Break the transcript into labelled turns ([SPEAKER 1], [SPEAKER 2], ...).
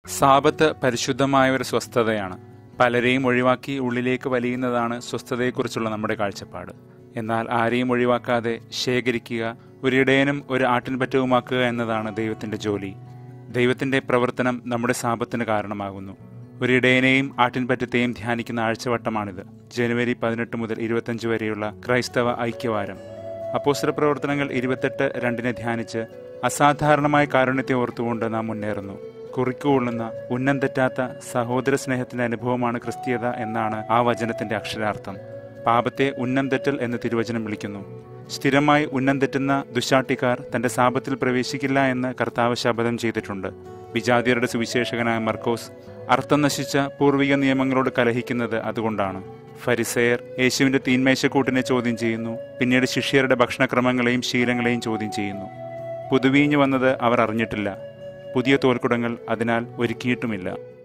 [SPEAKER 1] സാപത്ത് പരിശുദ്ധമായ ഒരു സ്വസ്ഥതയാണ് പലരെയും ഒഴിവാക്കി ഉള്ളിലേക്ക് വലിയുന്നതാണ് സ്വസ്ഥതയെക്കുറിച്ചുള്ള നമ്മുടെ കാഴ്ചപ്പാട് എന്നാൽ ആരെയും ഒഴിവാക്കാതെ ശേഖരിക്കുക ഒരിടയനും ഒരു ആട്ടിൻപറ്റവുമാക്കുക എന്നതാണ് ദൈവത്തിന്റെ ജോലി ദൈവത്തിന്റെ പ്രവർത്തനം നമ്മുടെ സാപത്തിന് കാരണമാകുന്നു ഒരിടയനെയും ആട്ടിൻപറ്റത്തെയും ധ്യാനിക്കുന്ന ആഴ്ചവട്ടമാണിത് ജനുവരി പതിനെട്ട് മുതൽ ഇരുപത്തഞ്ച് വരെയുള്ള ക്രൈസ്തവ ഐക്യവാരം അപ്പോസ്തല പ്രവർത്തനങ്ങൾ ഇരുപത്തെട്ട് രണ്ടിനെ ധ്യാനിച്ച് അസാധാരണമായ കാരുണ്യത്തെ ഓർത്തുകൊണ്ട് നാം മുന്നേറുന്നു കുറിക്കുകൊള്ളുന്ന ഉന്നം തെറ്റാത്ത സഹോദര സ്നേഹത്തിന്റെ അനുഭവമാണ് ക്രിസ്തീയത എന്നാണ് ആ വചനത്തിന്റെ അക്ഷരാർത്ഥം പാപത്തെ ഉന്നം തെറ്റൽ എന്ന് തിരുവചനം വിളിക്കുന്നു സ്ഥിരമായി ഉന്നം തെറ്റുന്ന ദുശാട്ടിക്കാർ തന്റെ സാപത്തിൽ പ്രവേശിക്കില്ല എന്ന് കർത്താവ് ശപഥം ചെയ്തിട്ടുണ്ട് വിജാതിയരുടെ സുവിശേഷകനായ മർക്കോസ് അർത്ഥം നശിച്ച പൂർവിക നിയമങ്ങളോട് കലഹിക്കുന്നത് അതുകൊണ്ടാണ് ഫരിസയർ യേശുവിന്റെ തീന്മേശക്കൂട്ടിനെ ചോദ്യം ചെയ്യുന്നു പിന്നീട് ശിഷ്യരുടെ ഭക്ഷണക്രമങ്ങളെയും ശീലങ്ങളെയും ചോദ്യം ചെയ്യുന്നു പുതുവീഞ്ഞു വന്നത് അവർ അറിഞ്ഞിട്ടില്ല പുതിയ തോൽക്കുടങ്ങൾ അതിനാൽ ഒരുക്കിയിട്ടുമില്ല